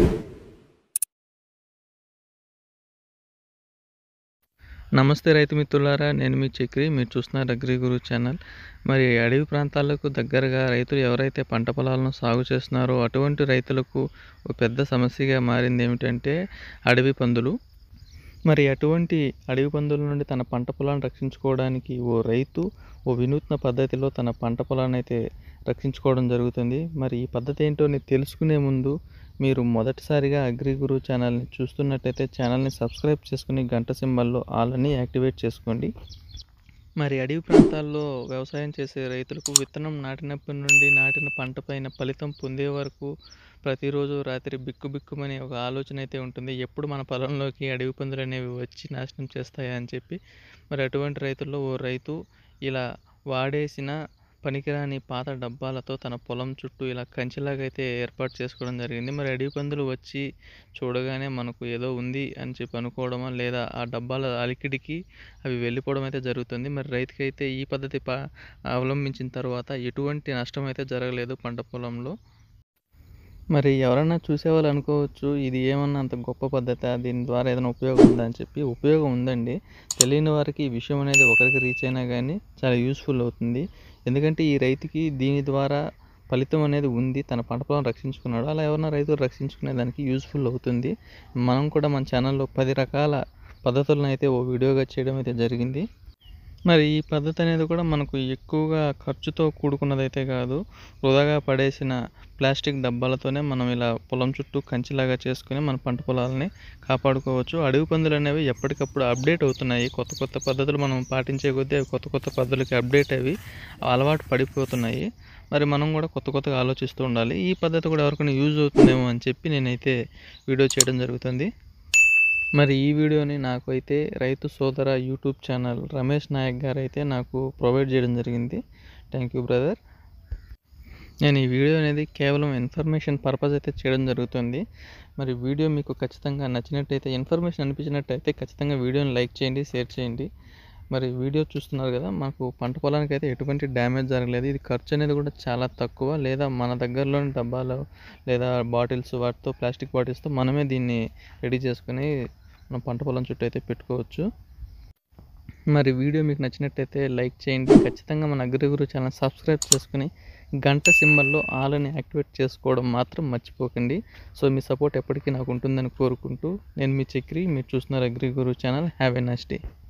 నమస్తే రైతు మిత్రులారా నేను మీ చక్రి మీరు చూస్తున్నారు అగ్రి గురు ఛానల్ మరి అడవి ప్రాంతాలకు దగ్గరగా రైతులు ఎవరైతే పంట పొలాలను సాగు చేస్తున్నారో అటువంటి రైతులకు ఒక పెద్ద సమస్యగా మారింది ఏమిటంటే అడవి పందులు మరి అటువంటి అడవి పందుల నుండి తన పంట పొలాన్ని రక్షించుకోవడానికి ఓ రైతు ఓ వినూత్న పద్ధతిలో తన పంట పొలాన్ని అయితే రక్షించుకోవడం జరుగుతుంది మరి ఈ పద్ధతి ఏంటో నేను తెలుసుకునే ముందు మీరు మొదటిసారిగా అగ్రి గురు ఛానల్ని చూస్తున్నట్టయితే ఛానల్ని సబ్స్క్రైబ్ చేసుకుని గంట సింబల్లో ఆల్ అని యాక్టివేట్ చేసుకోండి మరి అడవి ప్రాంతాల్లో వ్యవసాయం చేసే రైతులకు విత్తనం నాటినప్పటి నుండి నాటిన పంట పైన ఫలితం పొందే వరకు ప్రతిరోజు రాత్రి బిక్కు బిక్కుమనే ఒక ఆలోచన అయితే ఉంటుంది ఎప్పుడు మన పొలంలోకి అడవి పందులు అనేవి వచ్చి నాశనం చేస్తాయా అని చెప్పి మరి అటువంటి రైతుల్లో ఓ రైతు ఇలా వాడేసిన పనికిరాని పాత డబ్బాలతో తన పొలం చుట్టూ ఇలా కంచెలాగా అయితే ఏర్పాటు చేసుకోవడం జరిగింది మరి అడవి పందులు వచ్చి చూడగానే మనకు ఏదో ఉంది అని చెప్పి అనుకోవడమా లేదా ఆ డబ్బాల అలికిడికి అవి వెళ్ళిపోవడం అయితే జరుగుతుంది మరి రైతుకైతే ఈ పద్ధతి పా అవలంబించిన తర్వాత ఎటువంటి నష్టం అయితే జరగలేదు పంట పొలంలో మరి ఎవరన్నా చూసేవాళ్ళు అనుకోవచ్చు ఇది ఏమన్నా అంత గొప్ప పద్ధతి దీని ద్వారా ఏదైనా ఉపయోగం ఉందా అని చెప్పి ఉపయోగం ఉందండి తెలియని వారికి ఈ విషయం అనేది ఒకరికి రీచ్ అయినా కానీ చాలా యూస్ఫుల్ అవుతుంది ఎందుకంటే ఈ రైతుకి దీని ద్వారా ఫలితం అనేది ఉంది తన పంట పొలం రక్షించుకున్నాడు అలా ఎవరైనా రైతులు రక్షించుకునే దానికి యూస్ఫుల్ అవుతుంది మనం కూడా మన ఛానల్లో పది రకాల పద్ధతులను అయితే ఓ వీడియోగా చేయడం అయితే జరిగింది మరి ఈ పద్ధతి అనేది కూడా మనకు ఎక్కువగా ఖర్చుతో కూడుకున్నదైతే కాదు వృధాగా పడేసిన ప్లాస్టిక్ డబ్బాలతోనే మనం ఇలా పొలం చుట్టూ కంచిలాగా చేసుకుని మన పంట పొలాలని కాపాడుకోవచ్చు అడవి పందులు అనేవి ఎప్పటికప్పుడు అప్డేట్ అవుతున్నాయి కొత్త కొత్త పద్ధతులు మనం పాటించే కొద్దీ అవి కొత్త కొత్త పద్ధతులకి అప్డేట్ అవి అలవాటు పడిపోతున్నాయి మరి మనం కూడా కొత్త కొత్తగా ఆలోచిస్తూ ఉండాలి ఈ పద్ధతి కూడా ఎవరికైనా యూజ్ అవుతుందేమో అని చెప్పి నేనైతే వీడియో చేయడం జరుగుతుంది మరి ఈ వీడియోని నాకు అయితే రైతు సోదర యూట్యూబ్ ఛానల్ రమేష్ నాయక్ గారు అయితే నాకు ప్రొవైడ్ చేయడం జరిగింది థ్యాంక్ యూ బ్రదర్ నేను ఈ వీడియో అనేది కేవలం ఇన్ఫర్మేషన్ పర్పస్ అయితే చేయడం జరుగుతుంది మరి వీడియో మీకు ఖచ్చితంగా నచ్చినట్టయితే ఇన్ఫర్మేషన్ అనిపించినట్టయితే ఖచ్చితంగా వీడియోని లైక్ చేయండి షేర్ చేయండి మరి వీడియో చూస్తున్నారు కదా మాకు పంట పొలానికి అయితే ఎటువంటి డ్యామేజ్ జరగలేదు ఇది ఖర్చు అనేది కూడా చాలా తక్కువ లేదా మన దగ్గరలోని డబ్బాలు లేదా బాటిల్స్ వాటితో ప్లాస్టిక్ బాటిల్స్తో మనమే దీన్ని రెడీ చేసుకుని మనం పంట పొలం చుట్టూ అయితే పెట్టుకోవచ్చు మరి వీడియో మీకు నచ్చినట్టయితే లైక్ చేయండి ఖచ్చితంగా మన అగ్రిగురు ఛానల్ సబ్స్క్రైబ్ చేసుకుని గంట సింబల్లో ఆల్ అని యాక్టివేట్ చేసుకోవడం మాత్రం మర్చిపోకండి సో మీ సపోర్ట్ ఎప్పటికీ నాకు ఉంటుందని కోరుకుంటూ నేను మీ చక్రి మీరు చూస్తున్నారు Agriguru channel have a nice day